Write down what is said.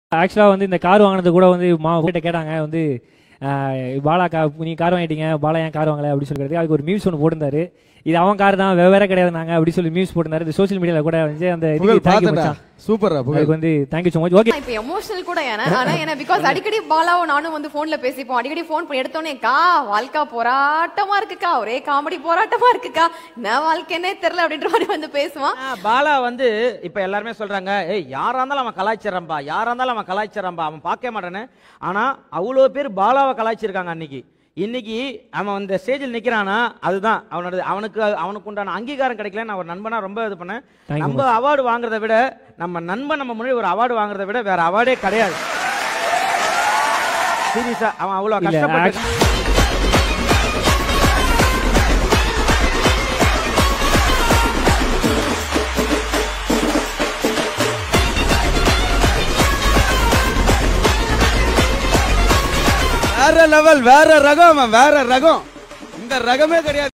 ஆக்சுவலாக வந்து இந்த கார் வாங்கினது கூட வந்து மா கிட்ட கேட்டாங்க வந்து ஆஹ், பாலா கா நீ கார் வாங்கிட்டீங்க பாலா ஏன் கார் வாங்கல அப்படி சொல்லிட்டு அதுக்கு ஒரு மியூஸ் ஒன்று போட்டிருந்தாரு இது அவன் கார் தான் வெவ்வேறு கிடையாது நாங்க அப்படி சொல்லி மியூஸ் போட்டிருந்தாரு இந்த சோஷியல் மீடியால கூட வந்து அந்த புகழ் இதுக்கு தேங்க்யூ பார்த்தடா மச்சான் சூப்பர்ரா புகழ் அதுக்கு வந்து தேங்க்யூ ஸோ மச் ஓகே இப்ப எமோஷனல் கூட ஏன்னா ஆனா என்ன பிகாஸ் அடிக்கடி பாலாவும் நானும் வந்து போன்ல பேசிப்போம் அடிக்கடி போன் பண்ணி எடுத்தோடனே கா வாழ்க்கை போராட்டமா இருக்குக்கா ஒரே காமெடி போராட்டமா இருக்குக்கா என்ன வாழ்க்கைன்னே தெரியல அப்படின்ற மாதிரி வந்து பேசுவான் ஆ, பாலா வந்து இப்ப எல்லாருமே சொல்றாங்க ஏய் யாரா இருந்தாலும் அவன் கலாய்ச்சிடறான்பா யாரா இருந்தாலும் அவன் கலாய்ச்சிடறான்பா அவன் பார்க்க மாட்டானே ஆனா அவ்வளோ பேர் பாலாவை கலாய்ச்சிருக்காங்க அன்னைக்கு இன்னைக்கு அவன் அந்த ஸ்டேஜில் நிக்கிறானா அதுதான் அவனோட அவனுக்கு அவனுக்கு உண்டான அங்கீகாரம் கிடைக்கல நான் ஒரு நண்பனா ரொம்ப இது பண்ணேன் Thank you, நம்ம அவார்டு வாங்குறதை விட நம்ம நண்பன் நம்ம முன்னாடி ஒரு அவார்டு வாங்குறதை விட வேற அவார்டே கிடையாது சீரியஸா அவன் அவ்வளவு இல்ல, கஷ்டப்பட்டு வேற லெவல் வேற ரகம் அவன் வேற ரகம் இந்த ரகமே கிடையாது